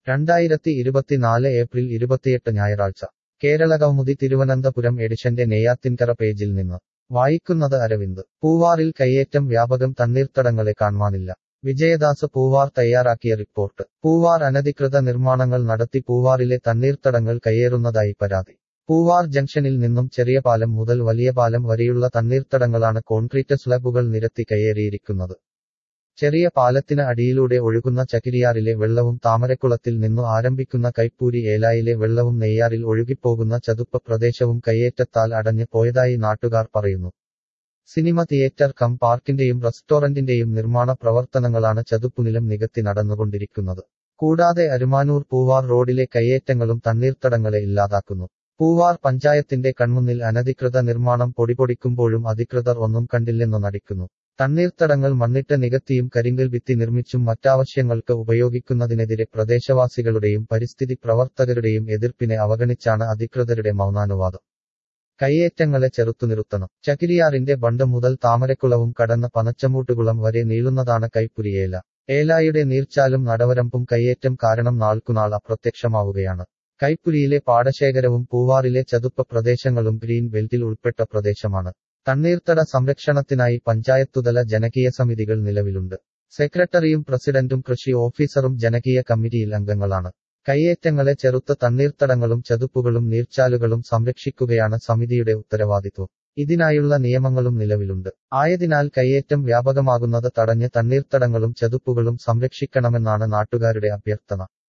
രണ്ടായിരത്തി ഇരുപത്തിനാല് ഏപ്രിൽ ഇരുപത്തിയെട്ട് ഞായറാഴ്ച കേരള കൗമുദി തിരുവനന്തപുരം എഡിഷന്റെ നെയ്യാത്തിൻകര പേജിൽ നിന്ന് വായിക്കുന്നത് അരവിന്ദ് പൂവാറിൽ കയ്യേറ്റം വ്യാപകം തണ്ണീർത്തടങ്ങളെ കാണുവാനില്ല വിജയദാസ് പൂവാർ തയ്യാറാക്കിയ റിപ്പോർട്ട് പൂവാർ അനധികൃത നിർമ്മാണങ്ങൾ നടത്തി പൂവാറിലെ തണ്ണീർത്തടങ്ങൾ കയ്യേറുന്നതായി പരാതി പൂവാർ ജംഗ്ഷനിൽ നിന്നും ചെറിയ പാലം മുതൽ വലിയ പാലം വരെയുള്ള തണ്ണീർത്തടങ്ങളാണ് കോൺക്രീറ്റ് സ്ലബുകൾ നിരത്തി കയ്യേറിയിരിക്കുന്നത് ചെറിയ പാലത്തിന് അടിയിലൂടെ ഒഴുകുന്ന ചകിരിയാറിലെ വെള്ളവും താമരക്കുളത്തിൽ നിന്നു ആരംഭിക്കുന്ന കൈപ്പൂരി ഏലായിലെ വെള്ളവും നെയ്യാറിൽ ഒഴുകിപ്പോകുന്ന ചതുപ്പ് പ്രദേശവും കയ്യേറ്റത്താൽ അടഞ്ഞു പോയതായി നാട്ടുകാർ പറയുന്നു സിനിമ തിയേറ്റർ കം പാർക്കിന്റെയും റെസ്റ്റോറന്റിന്റെയും നിർമ്മാണ പ്രവർത്തനങ്ങളാണ് ചതുപ്പുനിലം നികത്തി നടന്നുകൊണ്ടിരിക്കുന്നത് കൂടാതെ അരുമാനൂർ പൂവാർ റോഡിലെ കയ്യേറ്റങ്ങളും തണ്ണീർത്തടങ്ങളെ ഇല്ലാതാക്കുന്നു പൂവാർ പഞ്ചായത്തിന്റെ കൺമുന്നിൽ അനധികൃത നിർമ്മാണം പൊടിപൊടിക്കുമ്പോഴും അധികൃതർ ഒന്നും കണ്ടില്ലെന്നു നടിക്കുന്നു തണ്ണീർത്തടങ്ങൾ മണ്ണിട്ട് നികത്തിയും കരിങ്കൽ ഭിത്തി നിർമ്മിച്ചും മറ്റാവശ്യങ്ങൾക്ക് ഉപയോഗിക്കുന്നതിനെതിരെ പ്രദേശവാസികളുടെയും പരിസ്ഥിതി പ്രവർത്തകരുടെയും എതിർപ്പിനെ അവഗണിച്ചാണ് അധികൃതരുടെ മൗനാനുവാദം കയ്യേറ്റങ്ങളെ ചെറുത്തുനിർത്തണം ചകിരിയാറിന്റെ ബണ്ട് മുതൽ താമരക്കുളവും കടന്ന് പനച്ചമൂട്ടുകുളം വരെ നീളുന്നതാണ് കൈപ്പുരിയേല ഏലായുടെ നീർച്ചാലും നടവരമ്പും കയ്യേറ്റം കാരണം നാൾക്കുനാൾ അപ്രത്യക്ഷമാവുകയാണ് കൈപ്പുരിയിലെ പാടശേഖരവും പൂവാറിലെ ചതുപ്പ് പ്രദേശങ്ങളും ഗ്രീൻ ബെൽറ്റിൽ ഉൾപ്പെട്ട പ്രദേശമാണ് തണ്ണീർത്തട സംരക്ഷണത്തിനായി പഞ്ചായത്തുതല ജനകീയ സമിതികൾ നിലവിലുണ്ട് സെക്രട്ടറിയും പ്രസിഡന്റും കൃഷി ഓഫീസറും ജനകീയ കമ്മിറ്റിയിൽ അംഗങ്ങളാണ് കയ്യേറ്റങ്ങളെ ചെറുത്ത തണ്ണീർത്തടങ്ങളും ചതുപ്പുകളും നീർച്ചാലുകളും സംരക്ഷിക്കുകയാണ് സമിതിയുടെ ഉത്തരവാദിത്വം ഇതിനായുള്ള നിയമങ്ങളും നിലവിലുണ്ട് ആയതിനാൽ കയ്യേറ്റം വ്യാപകമാകുന്നത് തടഞ്ഞ് തണ്ണീർത്തടങ്ങളും ചതുപ്പുകളും സംരക്ഷിക്കണമെന്നാണ് നാട്ടുകാരുടെ അഭ്യർത്ഥന